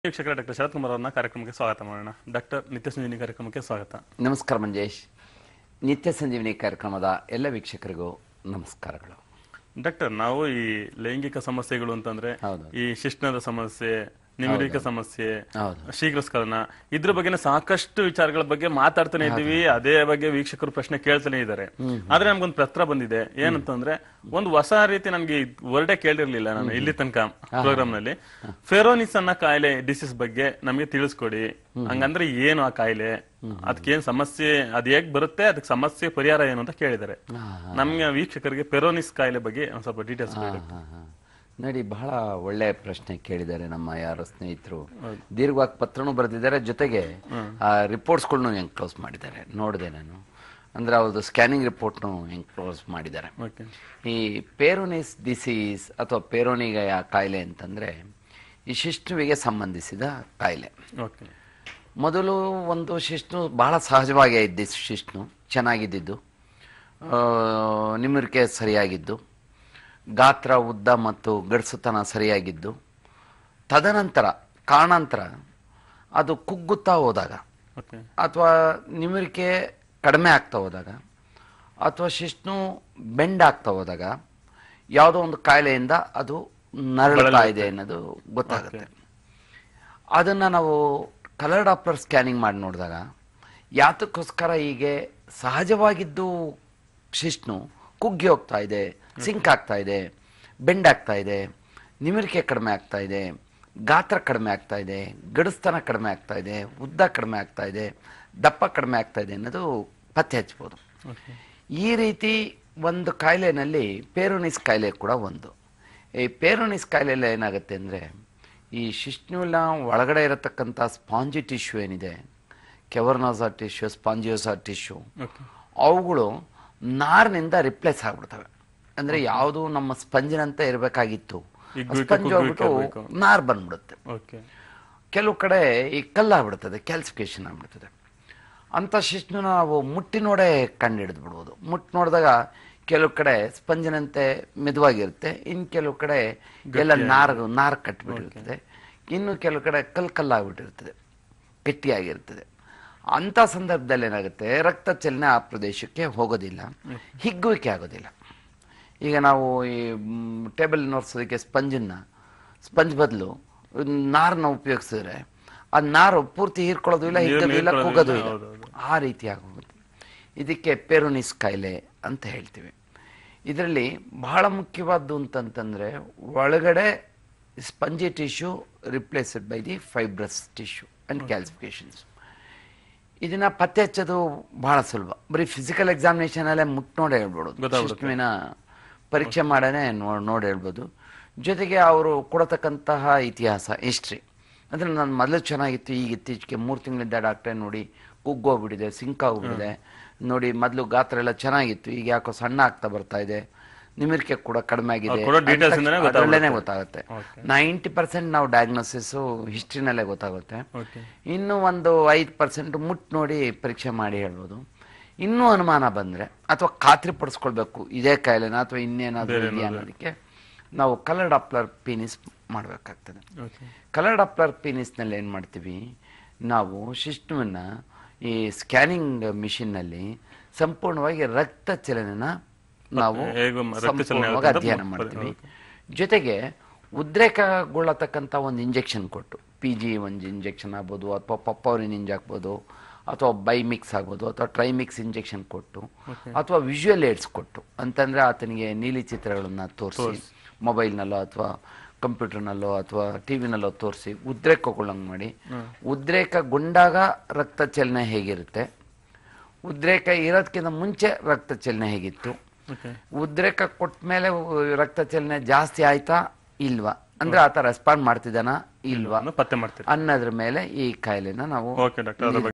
ವೀಕ್ಷಕರ ಡಾಕ್ಟರ್ ಶರತ್ ಕುಮಾರ್ ಅವರನ್ನ ಕಾರ್ಯಕ್ರಮಕ್ಕೆ ಸ್ವಾಗತ ಮಾಡೋಣ ಡಾಕ್ಟರ್ ನಿತ್ಯ ಸಂಜೀವಿನಿ ಕಾರ್ಯಕ್ರಮಕ್ಕೆ ಸ್ವಾಗತ ನಮಸ್ಕಾರ ಮಂಜೇಶ್ ನಿತ್ಯ ಸಂಜೀವಿನಿ ಕಾರ್ಯಕ್ರಮದ ಎಲ್ಲ ವೀಕ್ಷಕರಿಗೂ ನಮಸ್ಕಾರಗಳು ಡಾಕ್ಟರ್ ನಾವು ಈ ಲೈಂಗಿಕ ಸಮಸ್ಯೆಗಳು ಅಂತಂದ್ರೆ ಹೌದು. ಈ ಶಿಶ್ನದ ಸಮಸ್ಯೆ ನಿಮಿರಿಕ ಸಮಸ್ಯೆ ಹೌದು. ಶೀಘ್ರಸ್ಖಲನ ಇದ್ರ ಬಗ್ಗೆ ಸಾಕಷ್ಟು ವಿಚಾರಗಳ ಬಗ್ಗೆ ಮಾತಾಡ್ತಾನೆ ಇದ್ದೀವಿ ಅದೇ ಬಗ್ಗೆ ವೀಕ್ಷಕರು ಪ್ರಶ್ನೆ ಕೇಳ್ತಾನೆ ಇದ್ದಾರೆ ಆದ್ರೆ ನಮ್ಗೊಂದು ಪತ್ರ ಬಂದಿದೆ ಏನಂತಂದ್ರೆ ಒಂದು ಹೊಸ ರೀತಿ ನನ್ಗೆ ವರ್ಡೇ ಕೇಳಿರ್ಲಿಲ್ಲ ನಾನು ಇಲ್ಲಿ ತನಕ ಪ್ರೋಗ್ರಾಮ್ ನಲ್ಲಿ ಫೆರೋನಿಸ್ ಅನ್ನೋ ಕಾಯಿಲೆ ಡಿಸೀಸ್ ಬಗ್ಗೆ ನಮ್ಗೆ ತಿಳಿಸ್ಕೊಡಿ ಹಂಗಂದ್ರೆ ಏನು ಆ ಕಾಯಿಲೆ ಅದಕ್ಕೇನ್ ಸಮಸ್ಯೆ ಅದ್ ಹೇಗ್ ಬರುತ್ತೆ ಅದಕ್ಕೆ ಸಮಸ್ಯೆ ಪರಿಹಾರ ಏನು ಅಂತ ಕೇಳಿದ್ದಾರೆ ನಮ್ಗೆ ವೀಕ್ಷಕರಿಗೆ ಫೆರೋನಿಸ್ ಕಾಯಿಲೆ ಬಗ್ಗೆ ಒಂದ್ ಸ್ವಲ್ಪ ಡೀಟೇಲ್ಸ್ ಹಾ, ಹಾ, ಹಾ. ನೋಡಿ ಬಹಳ ಒಳ್ಳೆ ಪ್ರಶ್ನೆ ಕೇಳಿದ್ದಾರೆ ನಮ್ಮ ಯಾರೋ ಸ್ನೇಹಿತರು ದೀರ್ಘವಾಗಿ ಪತ್ರನೂ ಬರೆದಿದ್ದಾರೆ ಜೊತೆಗೆ ರಿಪೋರ್ಟ್ಸ್ಗಳ್ನು ಎನ್ಕ್ಲೋಸ್ ಮಾಡಿದ್ದಾರೆ ನೋಡಿದೆ ನಾನು ಅಂದ್ರೆ ಅವ್ರದ್ದು ಸ್ಕ್ಯಾನಿಂಗ್ ರಿಪೋರ್ಟ್ನು ಎನ್ಕ್ಲೋಸ್ ಮಾಡಿದ್ದಾರೆ ಓಕೆ ಈ ಪೇರೋನಿಸ್ ಡಿಸೀಸ್ ಅಥವಾ ಪೇರೋನಿಗ ಕಾಯಿಲೆ ಅಂತಂದ್ರೆ ಈ ಶಿಷ್ಣುವಿಗೆ ಸಂಬಂಧಿಸಿದ ಕಾಯಿಲೆ ಓಕೆ ಮೊದಲು ಒಂದು ಶಿಷ್ಣು ಬಹಳ ಸಹಜವಾಗಿ ಇದ್ದ ಶಿಷ್ಣು ಚೆನ್ನಾಗಿದ್ದಿದ್ದು ಆ, ನಿಮಿರಿಕೆ ಸರಿಯಾಗಿದ್ದು ಗಾತ್ರ ಉದ್ದ ಮತ್ತು ಗಡ್ಸುತನ ಸರಿಯಾಗಿದ್ದು ತದನಂತರ ಕಾರಣಾಂತರ ಅದು ಕುಗ್ಗುತ್ತಾ ಹೋದಾಗ ಓಕೆ ಅಥವಾ ನಿಮಿರಿಕೆ ಕಡಿಮೆ ಆಗ್ತಾ ಹೋದಾಗ ಅಥವಾ ಶಿಷ್ಣು ಬೆಂಡ್ ಆಗ್ತಾ ಹೋದಾಗ ಯಾವುದೋ ಒಂದು ಕಾಯಿಲೆಯಿಂದ ಅದು ನರಳುತ್ತಾ ಇದೆ ಅನ್ನೋದು ಗೊತ್ತಾಗುತ್ತೆ ಅದನ್ನು ನಾವು ಕಲರ್ ಡಾಪ್ಲರ್ ಸ್ಕ್ಯಾನಿಂಗ್ ಮಾಡಿ ನೋಡಿದಾಗ ಯಾತಕ್ಕೋಸ್ಕರ ಹೀಗೆ ಸಹಜವಾಗಿದ್ದು ಶಿಷ್ಣು ಕುಗ್ಗಿ ಹೋಗ್ತಾ ಇದೆ ಸಿಂಕ್ ಆಗ್ತಾ ಇದೆ ಬೆಂಡ್ ಆಗ್ತಾ ಇದೆ ನಿಮಿರಿಕೆ ಕಡಿಮೆ ಆಗ್ತಾ ಇದೆ ಗಾತ್ರ ಕಡಿಮೆ ಆಗ್ತಾ ಇದೆ ಗಡಸ್ತನ ಕಡಿಮೆ ಆಗ್ತಾ ಇದೆ ಉದ್ದ ಕಡಿಮೆ ಆಗ್ತಾ ಇದೆ ದಪ್ಪ ಕಡಿಮೆ ಆಗ್ತಾ ಇದೆ ಅನ್ನೋದು ಪತ್ತೆ ಹಚ್ಬೋದು ಓಕೆ ಈ ರೀತಿ ಒಂದು ಕಾಯಿಲೆನಲ್ಲಿ ಪೇರೋನಿಸ್ ಕಾಯಿಲೆ ಕೂಡ ಒಂದು ಈ ಪೇರೋನಿಸ್ ಕಾಯಿಲೆಯಲ್ಲಿ ಏನಾಗುತ್ತೆ ಅಂದರೆ ಈ ಶಿಶ್ನುವಿನ ಒಳಗಡೆ ಇರತಕ್ಕಂಥ ಸ್ಪಾಂಜಿ ಟಿಶ್ಯೂ ಏನಿದೆ cavernosa tissue spongiosa tissue okay ಅವುಗಳು ನಾರಿನಿಂದ ರಿಪ್ಲೇಸ್ ಆಗ್ಬಿಡ್ತವೆ ಅಂದರೆ ಯಾವುದು ನಮ್ಮ ಸ್ಪಂಜಿನಂತೆ ಇರಬೇಕಾಗಿತ್ತು ಹಿಗ್ಗುವಿಕೆ, ಸ್ಪಂಜ್ ಕುಗ್ಗುವಿಕೆ ಹೋಗ್ಬಿಟ್ಟು ಆಗ್ಬೇಕು. ನಾರು ಬಂದ್ಬಿಡುತ್ತೆ ಓಕೆ ಕೆಲವು ಕಡೆ ಈ ಕಲ್ಲಾಗ್ಬಿಡ್ತದೆ ಕ್ಯಾಲ್ಸಿಫಿಕೇಶನ್ ಆಗ್ಬಿಡ್ತದೆ ಅಂಥ ಶಿಶ್ನ ನಾವು ಮುಟ್ಟಿ ನೋಡೇ ಕಂಡು ಹಿಡಿದು ಬಿಡ್ಬೋದು ಮುಟ್ಟಿ ನೋಡಿದಾಗ ಕೆಲವು ಕಡೆ ಸ್ಪಂಜಿನಂತೆ ಮೆದುವಾಗಿರುತ್ತೆ ಇನ್ನು ಕೆಲವು ಕಡೆ ಎಲ್ಲ ನಾರು ನಾರು ಕಟ್ಟಿಬಿಟ್ಟಿರ್ತದೆ ಇನ್ನು ಕೆಲವು ಕಡೆ ಕಲ್ ಕಲ್ಲಾಗ್ಬಿಟ್ಟಿರ್ತದೆ ಗಟ್ಟಿಯಾಗಿರ್ತದೆ ಅಂಥ ಸಂದರ್ಭದಲ್ಲಿ ಏನಾಗುತ್ತೆ ರಕ್ತ ಚಲನೆ ಆ ಪ್ರದೇಶಕ್ಕೆ ಹೋಗೋದಿಲ್ಲ ಹಿಗ್ಗುವಿಕೆ ಆಗೋದಿಲ್ಲ ಈಗ ನಾವು ಈ ಟೇಬಲ್ ನೋಡ್ಸೋದಕ್ಕೆ ಸ್ಪಂಜನ್ನ ಸ್ಪಂಜ್ ಬದಲು ನಾರನ್ನ ಉಪಯೋಗಿಸಿದ್ರೆ ಆ ನಾರು ಪೂರ್ತಿ ಹೀರ್ಕೊಳ್ಳೋದು ಇಲ್ಲ ಹಿಗ್ಗೋದು ಇಲ್ಲ ಕುಗ್ಗೋದು ಇಲ್ಲ ಆ ರೀತಿ ಆಗೋಗುತ್ತೆ ಇದಕ್ಕೆ ಪೆರೋನಿಸ್ ಕಾಯಿಲೆ ಅಂತ ಹೇಳ್ತೀವಿ ಇದರಲ್ಲಿ ಬಹಳ ಮುಖ್ಯವಾದ್ದು ಅಂತಂತಂದ್ರೆ ಒಳಗಡೆ spongy tissue replaced by the fibrous tissue and calcifications ಇದನ್ನ ಪತ್ತೆ ಹಚ್ಚೋದು ಬಹಳ ಸುಲಭ ಬರೀ ಫಿಸಿಕಲ್ ಎಕ್ಸಾಮಿನೇಷನ್ ಅಲ್ಲೇ ಮುಟ್ ನೋಡಿ ಹೇಳ್ಬೋದು ಗೊತ್ತಾಗ್ಬಿಡುತ್ತೆ. ಶಿಶ್ನುವಿನ ಪರೀಕ್ಷೆ ಮಾಡೇ ನೋಡಿ ಹೇಳ್ಬೋದು ಜೊತೆಗೆ ಅವರು ಕೊಡತಕ್ಕಂತಹ ಇತಿಹಾಸ ಹಿಸ್ಟ್ರಿ ಅಂದ್ರೆ ನಾನು ಮೊದಲು ಚೆನ್ನಾಗಿತ್ತು ಈಗ ಇತ್ತೀಚೆಗೆ ಮೂರು ತಿಂಗಳಿಂದ ಡಾಕ್ಟ್ರೇ ನೋಡಿ ಕುಗ್ಗೋಗ್ಬಿಟ್ಟಿದೆ ಸಿಂಕ್ ಹೋಗ್ಬಿಟ್ಟಿದೆ ನೋಡಿ ಮೊದಲು ಗಾತ್ರ ಎಲ್ಲ ಚೆನ್ನಾಗಿತ್ತು ಈಗ ಯಾಕೋ ಸಣ್ಣ ಆಗ್ತಾ ಬರ್ತಾ ಇದೆ ನಿಮಿರಿಕೆ ಕೂಡ ಕಡಿಮೆ ಆಗಿದೆ ಅವ್ರು ಕೊಡೋ details ಇಂದಾನೆ ಅಂತ ಅದ್ರಲ್ಲೇನೆ ಗೊತ್ತಾಗ್ಬಿಡುತ್ತೆ. ಗೊತ್ತಾಗುತ್ತೆ ನೈಂಟಿ ಪರ್ಸೆಂಟ್ ನಾವು ಡಯಾಗ್ನೋಸಿಸ್ ಹಿಸ್ಟ್ರಿನಲ್ಲೇ ಗೊತ್ತಾಗುತ್ತೆ ಓಕೆ ಇನ್ನು ಒಂದು ಐದು ಪರ್ಸೆಂಟ್ ಮುಟ್ ನೋಡಿ ಪರೀಕ್ಷೆ ಮಾಡಿ ಹೇಳ್ಬೋದು ಇನ್ನೂ ಅನುಮಾನ ಬಂದರೆ ಅಥವಾ ಖಾತ್ರಿ ಪಡಿಸ್ಕೊಳ್ಬೇಕು ಇದೇ ಕಾಯಿಲೆನ ಅಥವಾ ಇನ್ನೇನಾದರೂ ಇದೆಯಾ ಅನ್ನೋದಕ್ಕೆ ನಾವು ಕಲರ್ ಡಾಪ್ಲರ್ ಪೀನಿಸ್ ಮಾಡಬೇಕಾಗ್ತದೆ ಓಕೆ ಕಲರ್ ಡಾಪ್ಲರ್ ಪೀನಿಸ್ನಲ್ಲಿ ಏನು ಮಾಡ್ತೀವಿ ನಾವು ಶಿಶ್ನುವನ್ನ ಈ ಸ್ಕ್ಯಾನಿಂಗ್ ಮಿಷಿನ್ನಲ್ಲಿ ಸಂಪೂರ್ಣವಾಗಿ ರಕ್ತ ಚಲನೆನ ನಾವು ಹೇಗೂ ಮ- ರಕ್ತ ಚಲನೆ ಸಂಪೂರ್ಣವಾಗಿ ಆಗುತ್ತೆ ಅಂತ ಅಧ್ಯಯನ ಮ- ಮಾಡ್ತೀವಿ ಓಕೆ. ಜೊತೆಗೆ ಉದ್ರೇಕಗೊಳ್ಳತಕ್ಕಂಥ ಒಂದು ಇಂಜೆಕ್ಷನ್ ಕೊಟ್ಟು ಪಿ ಜಿ ಒಂದು ಇಂಜೆಕ್ಷನ್ ಆಗ್ಬೋದು ಅಥವಾ ಪಪ್ಪೌರಿನ್ ಇಂಜ್ ಹಾಕ್ಬೋದು ಅಥವಾ ಬೈ ಮಿಕ್ಸ್ ಆಗ್ಬೋದು ಅಥವಾ ಟ್ರೈ ಮಿಕ್ಸ್ ಇಂಜೆಕ್ಷನ್ ಕೊಟ್ಟು ಅಥವಾ ವಿಜುವಲ್ ಏಡ್ಸ್ ಕೊಟ್ಟು ಅಂತಂದ್ರೆ ಆತನಿಗೆ ನೀಲಿ ಚಿತ್ರಗಳನ್ನ ತೋರಿಸಿ ಮೊಬೈಲ್ನಲ್ಲೋ ಅಥವಾ ಕಂಪ್ಯೂಟರ್ನಲ್ಲೋ ಅಥವಾ ಟಿ ವಿನಲ್ಲೋ ತೋರಿಸಿ ಉದ್ರೇಕಗೊಳ್ಳಂಗೆ ಮಾಡಿ ಉದ್ರೇಕಗೊಂಡಾಗ ರಕ್ತ ಚಲನೆ ಹೇಗಿರುತ್ತೆ ಉದ್ರೇಕ ಇರೋದಕ್ಕಿಂತ ಮುಂಚೆ ರಕ್ತ ಚಲನೆ ಹೇಗಿತ್ತು ಓಕೆ ಉದ್ರೇಕ ಕೊಟ್ಟ ಮೇಲೆ ರಕ್ತ ಚಲನೆ ಜಾಸ್ತಿ ಆಯ್ತಾ ಇಲ್ವಾ ಅಂದ್ರೆ ಆತ ರೆಸ್ಪಾಂಡ್ ಮಾಡ್ತಿದ್ದಾನ ಇಲ್ವಾ ಪತ್ತೆ ಮಾಡ್ತೀರಿ ಅನ್ನೋದ್ರ ಮೇಲೆ ಈ ಕಾಯಿಲೆನ ನಾವು ಓಕೆ ಡಾಕ್ಟರ್ ಅದ್ರ ಬಗ್ಗೆ